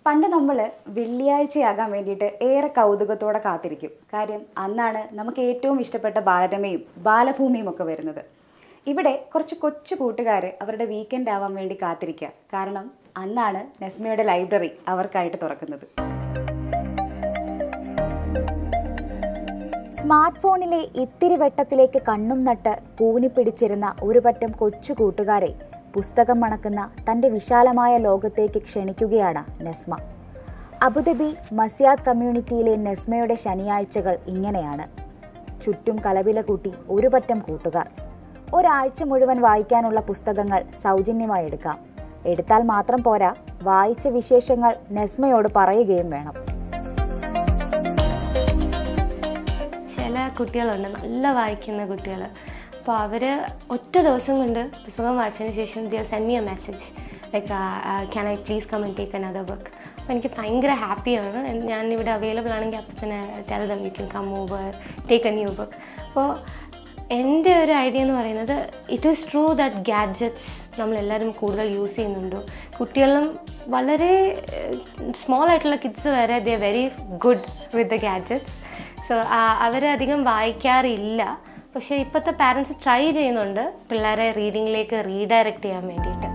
പണ്ട് നമ്മൾ വെള്ളിയാഴ്ചയാകാൻ വേണ്ടിയിട്ട് ഏറെ കൗതുകത്തോടെ കാത്തിരിക്കും കാര്യം അന്നാണ് നമുക്ക് ഏറ്റവും ഇഷ്ടപ്പെട്ട ബാലരമയും ബാലഭൂമിയും ഒക്കെ വരുന്നത് ഇവിടെ കുറച്ച് കൊച്ചു കൂട്ടുകാർ അവരുടെ വീക്കെൻഡ് ആവാൻ വേണ്ടി കാത്തിരിക്കുക കാരണം അന്നാണ് നെസ്മയുടെ ലൈബ്രറി അവർക്കായിട്ട് തുറക്കുന്നത് സ്മാർട്ട് ഫോണിലെ ഇത്തിരി വെട്ടത്തിലേക്ക് കണ്ണും നട്ട് കൂനിപ്പിടിച്ചിരുന്ന ഒരു പറ്റം കൊച്ചു കൂട്ടുകാരെ പുസ്തകം മണക്കുന്ന തൻ്റെ വിശാലമായ ലോകത്തേക്ക് ക്ഷണിക്കുകയാണ് നെസ്മ അബുദാബി മസിയാദ് കമ്മ്യൂണിറ്റിയിലെ നെസ്മയുടെ ശനിയാഴ്ചകൾ ഇങ്ങനെയാണ് ചുറ്റും കലവില കൂട്ടി ഒരു പറ്റം കൂട്ടുകാർ ഒരാഴ്ച മുഴുവൻ വായിക്കാനുള്ള പുസ്തകങ്ങൾ സൗജന്യമായി എടുക്കാം എടുത്താൽ മാത്രം പോരാ വായിച്ച വിശേഷങ്ങൾ നെസ്മയോട് പറയുകയും വേണം ചില കുട്ടികളുണ്ട് നല്ല വായിക്കുന്ന കുട്ടികൾ അപ്പോൾ അവർ ഒറ്റ ദിവസം കൊണ്ട് പുസ്തകം വായിച്ചതിന് ശേഷം they send me a message like can I please come and take another book അപ്പോൾ എനിക്ക് ഭയങ്കര ഹാപ്പിയാണ് ഞാൻ ഇവിടെ അവൈലബിൾ ആണെങ്കിൽ അപ്പോൾ തന്നെ tell them you can come over take a new book അപ്പോൾ എൻ്റെ ഒരു ഐഡിയ എന്ന് പറയുന്നത് it is true that gadgets നമ്മളെല്ലാവരും കൂടുതൽ യൂസ് ചെയ്യുന്നുണ്ട് കുട്ടികളും വളരെ സ്മോൾ ആയിട്ടുള്ള കിഡ്സ് വരെ they very good with the gadgets so അവരധികം വായിക്കാറില്ല പക്ഷേ ഇപ്പോഴത്തെ പാരൻസ് ട്രൈ ചെയ്യുന്നുണ്ട് പിള്ളേരെ റീഡിങ്ങിലേക്ക് റീഡയറക്റ്റ് ചെയ്യാൻ വേണ്ടിയിട്ട്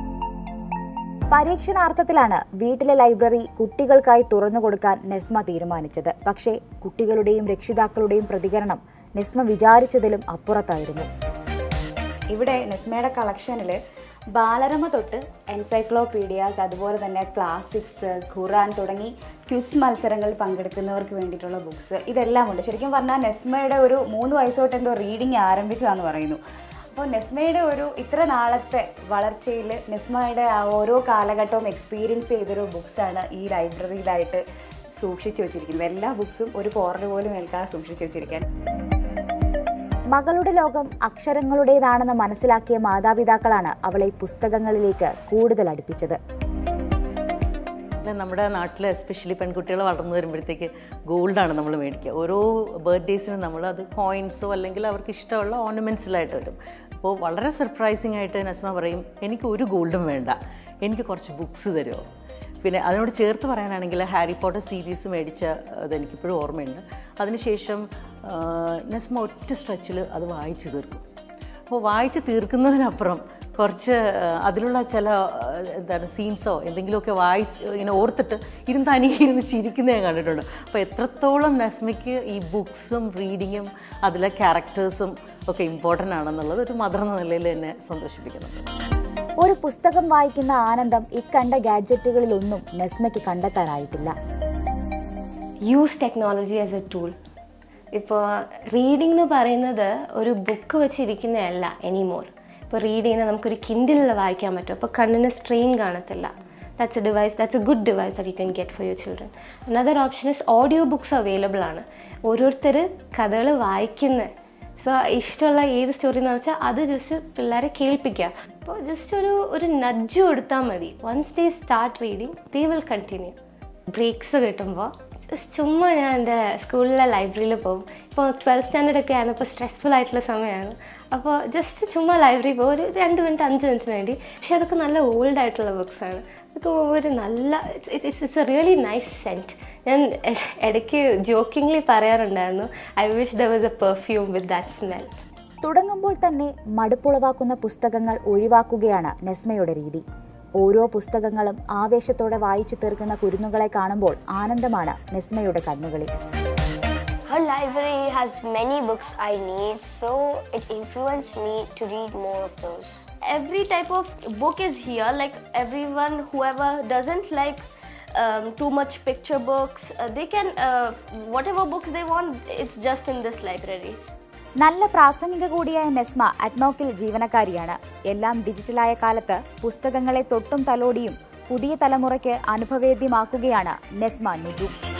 പരീക്ഷണാർത്ഥത്തിലാണ് വീട്ടിലെ ലൈബ്രറി കുട്ടികൾക്കായി തുറന്നു കൊടുക്കാൻ നെസ്മ തീരുമാനിച്ചത് പക്ഷേ കുട്ടികളുടെയും രക്ഷിതാക്കളുടെയും പ്രതികരണം നെസ്മ വിചാരിച്ചതിലും അപ്പുറത്തായിരുന്നു ഇവിടെ നെസ്മയുടെ കളക്ഷനിൽ ബാലരമ തൊട്ട് എൻസൈക്ലോപീഡിയാസ് അതുപോലെ തന്നെ ക്ലാസിക്സ് ഖുറാൻ തുടങ്ങി ക്വിസ് മത്സരങ്ങളിൽ പങ്കെടുക്കുന്നവർക്ക് വേണ്ടിയിട്ടുള്ള ബുക്സ് ഇതെല്ലാം ഉണ്ട് ശരിക്കും പറഞ്ഞാൽ നെസ്മയുടെ ഒരു മൂന്ന് വയസ്സോട്ട് എന്തോ റീഡിങ് ആരംഭിച്ചതാന്ന് പറയുന്നു അപ്പോൾ നെസ്മയുടെ ഒരു ഇത്ര നാളത്തെ വളർച്ചയിൽ നെസ്മയുടെ ആ ഓരോ കാലഘട്ടവും എക്സ്പീരിയൻസ് ചെയ്തൊരു ബുക്സാണ് ഈ ലൈബ്രറിയിലായിട്ട് സൂക്ഷിച്ചു വെച്ചിരിക്കുന്നത് എല്ലാ ബുക്സും ഒരു പോറൽ പോലും ഏൽക്കാതെ സൂക്ഷിച്ചു വെച്ചിരിക്കാൻ മകളുടെ ലോകം അക്ഷരങ്ങളുടേതാണെന്ന് മനസ്സിലാക്കിയ മാതാപിതാക്കളാണ് അവളെ പുസ്തകങ്ങളിലേക്ക് കൂടുതൽ അടുപ്പിച്ചത് അല്ല നമ്മുടെ നാട്ടിൽ എസ്പെഷ്യലി പെൺകുട്ടികൾ വളർന്നു വരുമ്പോഴത്തേക്ക് ഗോൾഡാണ് നമ്മൾ മേടിക്കുക ഓരോ ബർത്ത്ഡേസിനും നമ്മൾ അത് കോയിൻസോ അല്ലെങ്കിൽ അവർക്ക് ഇഷ്ടമുള്ള ഓർണമെൻറ്റ്സിലായിട്ട് വരും അപ്പോൾ വളരെ സർപ്രൈസിങ് ആയിട്ട് നസ്മ പറയും എനിക്ക് ഒരു ഗോൾഡും വേണ്ട എനിക്ക് കുറച്ച് ബുക്സ് തരുമോ പിന്നെ അതിനോട് ചേർത്ത് പറയാനാണെങ്കിൽ ഹാരി പോട്ടർ സീരീസ് മേടിച്ച അതെനിക്കിപ്പോഴും ഓർമ്മയുണ്ട് അതിനുശേഷം ആ, നസ്മ ഒറ്റ സ്ട്രെച്ചിൽ അത് വായിച്ചു തീർക്കും അപ്പോൾ വായിച്ച് തീർക്കുന്നതിനപ്പുറം കുറച്ച് ആ, അതിലുള്ള ചില ആ, എന്താണ് സീൻസോ എന്തെങ്കിലുമൊക്കെ വായിച്ച് ഇങ്ങനെ ഓർത്തിട്ട് ഇരുന്ന് തനിയെ ഇരുന്ന് ചിരിക്കുന്നത് ഞാൻ കണ്ടിട്ടുണ്ട് അപ്പോൾ എത്രത്തോളം നസ്മയ്ക്ക് ഈ ബുക്സും റീഡിങ്ങും അതിലെ ക്യാരക്ടേഴ്സും ഒക്കെ ഇമ്പോർട്ടൻ്റ് ആണെന്നുള്ളത് ഒരു മദർ എന്ന നിലയിൽ എന്നെ സന്തോഷിപ്പിക്കുന്നുണ്ട് ഒരു പുസ്തകം വായിക്കുന്ന ആനന്ദം ഇക്കണ്ട ഗാഡ്ജറ്റുകളിലൊന്നും നെസ്മയ്ക്ക് കണ്ടെത്താനായിട്ടില്ല use technology as a tool ഇപ്പോൾ റീഡിംഗ് എന്ന് പറയുന്നത് ഒരു ബുക്ക് വെച്ചിരിക്കുന്നതല്ല എനിമോർ ഇപ്പോൾ റീഡ് ചെയ്യുന്ന നമുക്കൊരു കിൻഡിലിൽ വായിക്കാൻ പറ്റും അപ്പോൾ കണ്ണിന് സ്ട്രെയിൻ കാണത്തില്ല that's a device that's a good device that you can get for your children another option is audio books available ആണ് ഓരോരുത്തർ കഥകൾ വായിക്കുന്ന സോ ഇഷ്ടമുള്ള ഏത് സ്റ്റോറി എന്ന് വെച്ചാൽ അത് ജസ്റ്റ് പിള്ളേരെ കേൾപ്പിക്കുക അപ്പോൾ ജസ്റ്റ് ഒരു ഒരു നഡ്ജ് കൊടുത്താൽ മതി once they start reading they will continue breaks കിട്ടുമ്പോൾ ജസ്റ്റ് ചുമ്മാ ഞാൻ എൻ്റെ സ്കൂളിലെ ലൈബ്രറിയിൽ പോകും ഇപ്പോൾ ട്വൽത്ത് സ്റ്റാൻഡേർഡ് ഒക്കെ ആണ് ഇപ്പോൾ സ്ട്രെസ്ഫുൾ ആയിട്ടുള്ള സമയമാണ് അപ്പോൾ ജസ്റ്റ് ചുമ്മാ ലൈബ്രറി പോകും ഒരു രണ്ട് മിനിറ്റ് അഞ്ച് മിനിറ്റിന് വേണ്ടി പക്ഷേ അതൊക്കെ നല്ല ഓൾഡ് ആയിട്ടുള്ള ബുക്സാണ് അതൊക്കെ ഒരു നല്ല it's it's a really nice scent ഞാൻ ഇട- ഇടയ്ക്ക് ജോക്കിംഗ്ലി പറയാറുണ്ടായിരുന്നു I wish there was a perfume with that smell തുടങ്ങുമ്പോൾ തന്നെ മടുപ്പുളവാക്കുന്ന പുസ്തകങ്ങൾ ഒഴിവാക്കുകയാണ് നെസ്മയുടെ രീതി ഓരോ പുസ്തകങ്ങളും ആവേശത്തോടെ വായിച്ചു തീർക്കുന്ന കുരുന്നുകളെ കാണുമ്പോൾ ആനന്ദമാണ് നെസ്മയുടെ കണ്ണുകളിൽ Her library has many books I need, so it influenced me to read more of those. every type of book is here like everyone whoever doesn't like um, too much picture books uh, they can uh, whatever books they want it's just in this library നല്ല പ്രാസംഗിക കൂടിയായ നെസ്മ അറ്റ്മോക്കിൽ ജീവനക്കാരിയാണ് എല്ലാം ഡിജിറ്റലായ കാലത്ത് പുസ്തകങ്ങളെ തൊട്ടും തലോടിയും പുതിയ തലമുറയ്ക്ക് അനുഭവേദ്യമാക്കുകയാണ് നെസ്മ നുജു